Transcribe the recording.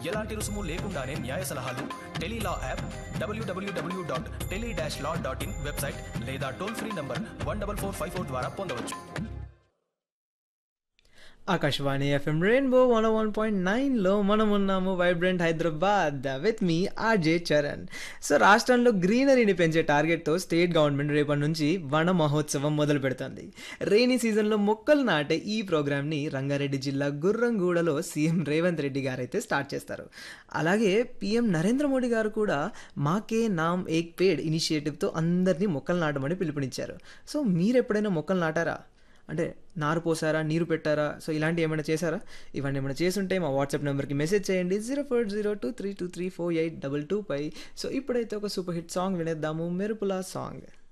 ఎలాంటి రుసుము లేకుండానే న్యాయ సలహాలు tele law app WWW dot tele dash law dot in website లేదా toll free number one double four five four ద్వారా పొందవచ్చు Akashvani FM rainbow one one point నైన్లో మనం ఉన్నాము వైబ్రెంట్ హైదరాబాద్ విత్ మీ ఆర్జే చరణ్ సో రాష్ట్రంలో గ్రీనరీని పెంచే టార్గెట్తో స్టేట్ గవర్నమెంట్ రేపటి నుంచి వన మహోత్సవం మొదలు పెడుతుంది రెయినీ సీజన్లో మొక్కలు నాటే ఈ ప్రోగ్రామ్ని రంగారెడ్డి జిల్లా గుర్రంగూడలో సీఎం రేవంత్ రెడ్డి గారు అయితే స్టార్ట్ చేస్తారు అలాగే పీఎం నరేంద్ర మోడీ గారు కూడా మాకే నామ్ ఏక్ పేడ్ ఇనిషియేటివ్తో అందరినీ మొక్కలు నాటమని పిలుపునిచ్చారు సో మీరు ఎప్పుడైనా మొక్కలు నాటారా అంటే నారు పోసారా నీరు పెట్టారా సో ఇలాంటి ఏమైనా చేశారా ఇవన్నీ ఏమైనా చేసుంటే మా వాట్సాప్ నెంబర్కి మెసేజ్ చేయండి zero four zero two three two three four eight double two పై సో ఇప్పుడైతే ఒక సూపర్ హిట్ సాంగ్ వినేద్దాము మెరుపులా సాంగ్